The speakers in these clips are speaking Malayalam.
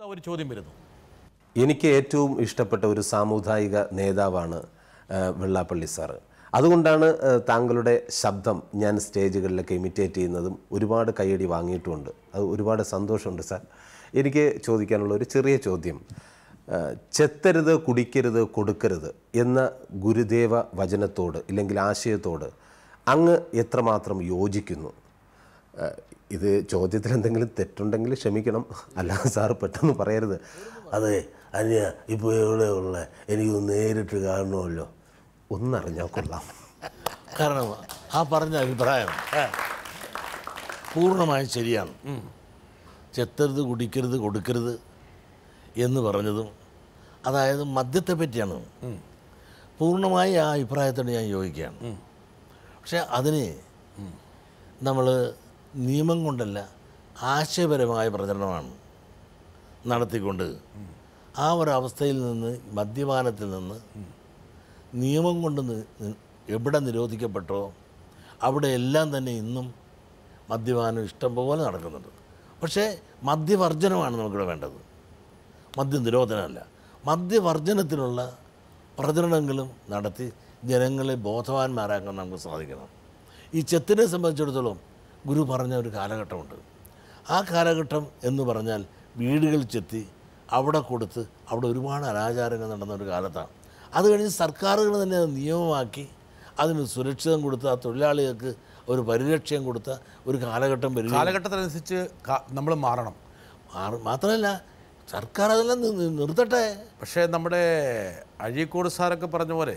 ഒരു ചോദ്യം വരുന്നു എനിക്ക് ഏറ്റവും ഇഷ്ടപ്പെട്ട ഒരു സാമുദായിക നേതാവാണ് ആ, വെള്ളാപ്പള്ളി സാറ് അതുകൊണ്ടാണ് ആ, താങ്കളുടെ ശബ്ദം ഞാൻ സ്റ്റേജുകളിലൊക്കെ ഇമിറ്റേറ്റ് ചെയ്യുന്നതും ഒരുപാട് കയ്യടി വാങ്ങിയിട്ടുമുണ്ട് അത് ഒരുപാട് സന്തോഷമുണ്ട് സാർ എനിക്ക് ചോദിക്കാനുള്ള ഒരു ചെറിയ ചോദ്യം ആ, ചെത്തരുത് കുടിക്കരുത് കൊടുക്കരുത് എന്ന ഗുരുദേവ വചനത്തോട് ഇല്ലെങ്കിൽ ആശയത്തോട് അങ്ങ് എത്രമാത്രം യോജിക്കുന്നു ആ, ഇത് ചോദ്യത്തിൽ എന്തെങ്കിലും തെറ്റുണ്ടെങ്കിൽ ക്ഷമിക്കണം അല്ലാതെ സാറ് പെട്ടെന്ന് പറയരുത് അതെ അന്യ ഇപ്പോൾ എവിടെ ഉള്ള എനിക്ക് നേരിട്ട് കാണണമല്ലോ ഒന്നറിഞ്ഞാൽ കൊള്ളാം കാരണം ആ പറഞ്ഞ അഭിപ്രായം പൂർണ്ണമായും ശരിയാണ് ചെത്തരുത് കുടിക്കരുത് കൊടുക്കരുത് എന്ന് പറഞ്ഞതും അതായത് മദ്യത്തെ പറ്റിയാണ് പൂർണ്ണമായി ആ അഭിപ്രായത്തോട് ഞാൻ യോജിക്കുകയാണ് പക്ഷെ അതിന് നമ്മൾ നിയമം കൊണ്ടല്ല ആശയപരമായ പ്രചരണമാണ് നടത്തിക്കൊണ്ട് ആ ഒരവസ്ഥയിൽ നിന്ന് മദ്യപാനത്തിൽ നിന്ന് നിയമം കൊണ്ട് നി- നി- എവിടെ നിരോധിക്കപ്പെട്ടോ അവിടെ എല്ലാം തന്നെ ഇന്നും മദ്യപാനം ഇഷ്ടംപോലെ നടക്കുന്നുണ്ട് പക്ഷേ മദ്യവർജനമാണ് നമുക്കിവിടെ വേണ്ടത് മദ്യ നിരോധനമല്ല മദ്യവർജനത്തിനുള്ള പ്രചരണങ്ങളും നടത്തി ജനങ്ങളെ ബോധവാന്മാരാക്കാൻ നമുക്ക് സാധിക്കണം ഈ ചെത്തിനെ സംബന്ധിച്ചിടത്തോളം ഗുരു പറഞ്ഞ ഒരു കാലഘട്ടമുണ്ട് ആ കാലഘട്ടം എന്ന് പറഞ്ഞാൽ വീടുകൾ ചെത്തി അവിടെ കൊടുത്ത് അവിടെ ഒരുപാട് അനാചാരങ്ങൾ നടന്ന ഒരു കാലത്താണ് അത് കഴിഞ്ഞ് സർക്കാരുകൾ തന്നെ അത് നിയമമാക്കി അതിന് സുരക്ഷിതം കൊടുത്ത് ആ തൊഴിലാളികൾക്ക് ഒരു പരിരക്ഷയും കൊടുത്ത ഒരു കാലഘട്ടം വരികയും കാലഘട്ടത്തിനനുസരിച്ച് നമ്മൾ മാറണം മാറ- മാത്രമല്ല സർക്കാർ അതെല്ലാം നി- നി- നിർത്തട്ടെ പക്ഷേ നമ്മുടെ അഴീക്കോട് സാറൊക്കെ പറഞ്ഞ പോലെ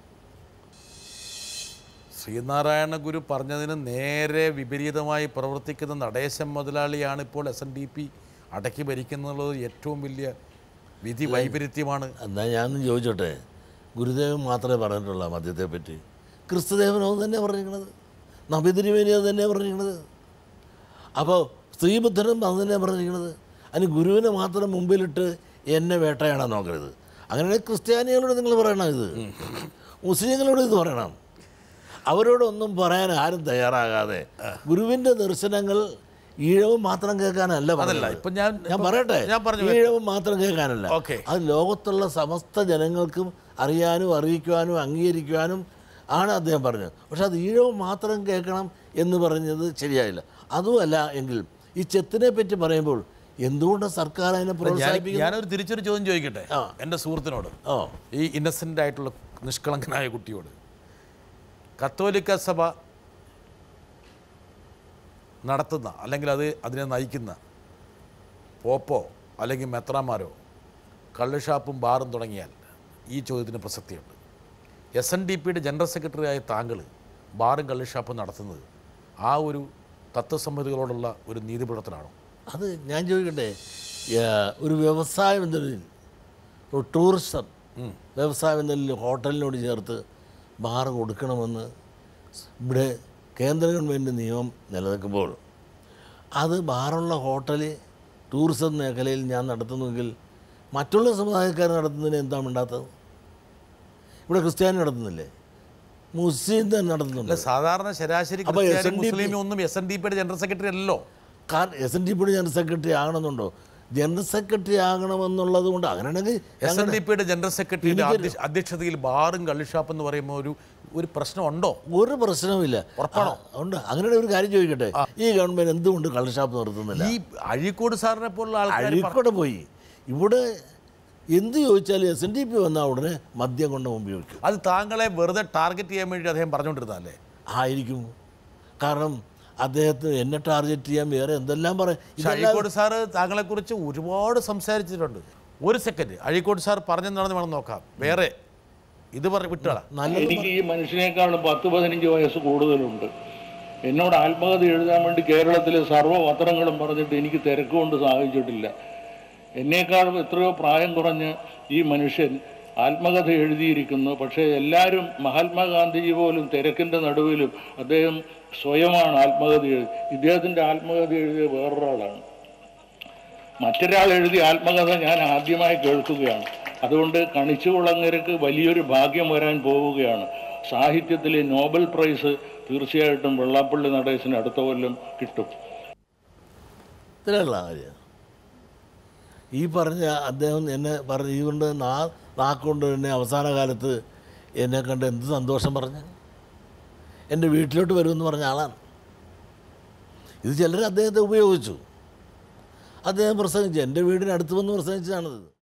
ശ്രീനാരായണ ഗുരു പറഞ്ഞതിന് നേരെ വിപരീതമായി പ്രവർത്തിക്കുന്ന നടേശൻ മുതലാളിയാണ് ഇപ്പോൾ എസ് എൻ ഡി പി അടക്കി ഭരിക്കുന്നുള്ളത് ഏറ്റവും വലിയ വിധി വൈപരീത്യമാണ് എന്നാൽ ഞാനൊന്ന് ചോദിച്ചോട്ടെ ഗുരുദേവൻ മാത്രമേ പറഞ്ഞിട്ടുള്ളൂ മദ്യത്തെ പറ്റി ക്രിസ്തുദേവനോ തന്നെ പറഞ്ഞിരിക്കണത് നബിതിരുവേനി അത് തന്നെ പറഞ്ഞിരിക്കണത് അപ്പോൾ സ്ത്രീബുദ്ധനും അത് തന്നെ പറഞ്ഞിരിക്കണത് അതിന് ഗുരുവിനെ മാത്രം മുമ്പിലിട്ട് എന്നെ വേട്ടയാടാൻ നോക്കരുത് അങ്ങനെ ക്രിസ്ത്യാനികളോട് നിങ്ങൾ പറയണം ഇത് മുസ്ലിങ്ങളോട് ഇത് പറയണം അവരോടൊന്നും പറയാൻ ആരും തയ്യാറാകാതെ ഗുരുവിൻ്റെ ദർശനങ്ങൾ ഈഴവ് മാത്രം കേൾക്കാനല്ല അതല്ല പറഞ്ഞത്. ഇപ്പം ഞാൻ ഞാൻ പറയട്ടെ ഞാൻ പറഞ്ഞു ഈഴവ് മാത്രം കേൾക്കാനല്ല ഓക്കെ. അത് ലോകത്തുള്ള സമസ്ത ജനങ്ങൾക്കും അറിയാനും അറിയിക്കുവാനും അംഗീകരിക്കുവാനും ആണ് അദ്ദേഹം പറഞ്ഞത് പക്ഷെ അത് ഈഴവ് മാത്രം കേൾക്കണം എന്ന് പറഞ്ഞത് ശരിയായില്ല അതുമല്ല എങ്കിൽ ഈ ചെത്തിനെ പറ്റി പറയുമ്പോൾ എന്തുകൊണ്ട് സർക്കാർ അതിനെ ഞാൻ പ്രോത്സാഹിപ്പിക്കുന്നു ഞാനൊരു തിരിച്ചൊരു ചോദ്യം ചോദിക്കട്ടെ ആ. എൻ്റെ സുഹൃത്തിനോട് ഓ ഈ ഇന്നസെൻ്റ് ആയിട്ടുള്ള നിഷ്കളങ്കനായ കുട്ടിയോട് കത്തോലിക്ക സഭ നടത്തുന്ന അല്ലെങ്കിൽ അത് അതിനെ നയിക്കുന്ന പോപ്പോ അല്ലെങ്കിൽ മെത്രാമാരോ കള്ളുഷാപ്പും ബാറും തുടങ്ങിയാൽ ഈ ചോദ്യത്തിന് പ്രസക്തിയുണ്ട് എസ് എൻ ഡി പിയുടെ ജനറൽ സെക്രട്ടറി ആയ താങ്കൾ ബാറും കള്ളുഷാപ്പും നടത്തുന്നത് ആ ഒരു തത്വസംഹിതകളോടുള്ള ഒരു നീതിപീഠത്തിനാണോ അത് ഞാൻ ചോദിക്കട്ടെ ഏ, ഒരു വ്യവസായം എന്ന നിലയിൽ ഒരു ടൂറിസം വ്യവസായം എന്ന നിലയിൽ ഹോട്ടലിനോട് ചേർത്ത് ബാർ കൊടുക്കണമെന്ന് ഇവിടെ കേന്ദ്ര ഗവൺമെൻറ് നിയമം നിലനിൽക്കുമ്പോൾ അത് ബാറുള്ള ഹോട്ടൽ ടൂറിസം മേഖലയിൽ ഞാൻ നടത്തുന്നുവെങ്കിൽ മറ്റുള്ള സമുദായക്കാർ നടത്തുന്നതിന് എന്താ ഉണ്ടാത്തത് ഇവിടെ ക്രിസ്ത്യാനി നടത്തുന്നില്ലേ മുസ്ലിം തന്നെ നടത്തുന്നുണ്ട് അല്ല സാധാരണ ശരാശരി അപ്പൊ ക്രിസ്ത്യാനി SNDP മുസ്ലിമും ഒന്നും എസ് എൻ ഡി പിയുടെ ജനറൽ സെക്രട്ടറി അല്ലല്ലോ കാരണം എസ് എൻ ഡി പിയുടെ ജനറൽ സെക്രട്ടറി ആകണമെന്നുണ്ടോ ജനറൽ സെക്രട്ടറി ആകണമെന്നുള്ളത് കൊണ്ട് അങ്ങനെയാണെങ്കിൽ എസ് എൻ ഡി പിയുടെ ജനറൽ സെക്രട്ടറിയുടെ അധ്യക്ഷ- അധ്യക്ഷതയിൽ ബാറും കള്ളിഷാപ്പ് എന്ന് പറയുമ്പോൾ ഒരു ഒരു പ്രശ്നമുണ്ടോ ഒരു പ്രശ്നവുമില്ല ഉറപ്പാണോ? ആ, ഉണ്ട് അങ്ങനെ ഒരു കാര്യം ചോദിക്കട്ടെ ഈ ഗവൺമെന്റ് എന്തുകൊണ്ട് കള്ളുഷാപ്പ് നിർത്തുന്നില്ല ഈ അഴീക്കോട് സാറിനെ പോലുള്ള ആൾക്കാർ അഴീക്കോടെ പോയി ഇവിടെ എന്ത് ചോദിച്ചാലും എസ് എൻ ഡി പി വന്നാൽ ഉടനെ മദ്യം കൊണ്ട് മുമ്പിൽ വയ്ക്കും അത് താങ്കളെ വെറുതെ ടാർഗറ്റ് ചെയ്യാൻ വേണ്ടി അദ്ദേഹം പറഞ്ഞുകൊണ്ടിരുന്നല്ലേ ആയിരിക്കും കാരണം അദ്ദേഹത്തിന് എന്നെ ടാർഗറ്റ് ചെയ്യാൻ വേറെ എന്തെല്ലാം പറയും പക്ഷെ അഴീക്കോട് സാറ് താങ്കളെക്കുറിച്ച് ഒരുപാട് സംസാരിച്ചിട്ടുണ്ട് ഒരു സെക്കൻഡ് അഴീക്കോട് സാർ പറഞ്ഞെന്താണെന്ന് വേണം നോക്കാം വേറെ ഇത് പറ വിട്ടുകളാ നല്ലത് എനിക്ക് ഈ മനുഷ്യനേക്കാളും പത്ത് പതിനഞ്ച് വയസ്സ് കൂടുതലുണ്ട് എന്നോട് ആത്മകഥ എഴുതാൻ വേണ്ടി കേരളത്തിലെ സർവ്വ പത്രങ്ങളും പറഞ്ഞിട്ട് എനിക്ക് തിരക്കുകൊണ്ട് സാധിച്ചിട്ടില്ല എന്നേക്കാളും എത്രയോ പ്രായം കുറഞ്ഞ് ഈ മനുഷ്യൻ ആത്മകഥ എഴുതിയിരിക്കുന്നു പക്ഷേ എല്ലാവരും മഹാത്മാഗാന്ധിജി പോലും തിരക്കിൻ്റെ നടുവിലും അദ്ദേഹം സ്വയമാണ് ആത്മകഥ എഴുതി ഇദ്ദേഹത്തിൻ്റെ ആത്മകഥ എഴുതിയ വേറൊരാളാണ് മറ്റൊരാൾ എഴുതിയ ആത്മകഥ ഞാൻ ആദ്യമായി കേൾക്കുകയാണ് അതുകൊണ്ട് കണിച്ചുകുളങ്ങരക്ക് വലിയൊരു ഭാഗ്യം വരാൻ പോവുകയാണ് സാഹിത്യത്തിലെ നോബൽ പ്രൈസ് തീർച്ചയായിട്ടും വെള്ളാപ്പള്ളി നടേശന് അടുത്ത കൊല്ലം കിട്ടും ഇത്രയുള്ള കാര്യം ഈ പറഞ്ഞ അദ്ദേഹം എന്നെ പറഞ്ഞ ഇതുകൊണ്ട് നാ നാക്കൊണ്ട് എന്നെ അവസാന കാലത്ത് എന്നെ കണ്ട് എന്ത് സന്തോഷം പറഞ്ഞ് എൻ്റെ വീട്ടിലോട്ട് വരുമെന്ന് പറഞ്ഞ ആളാണ് ഇത് ചിലർ അദ്ദേഹത്തെ ഉപയോഗിച്ചു അദ്ദേഹം പ്രസംഗിച്ചു എൻ്റെ വീടിനടുത്ത് വന്ന് പ്രസംഗിച്ചതാണിത്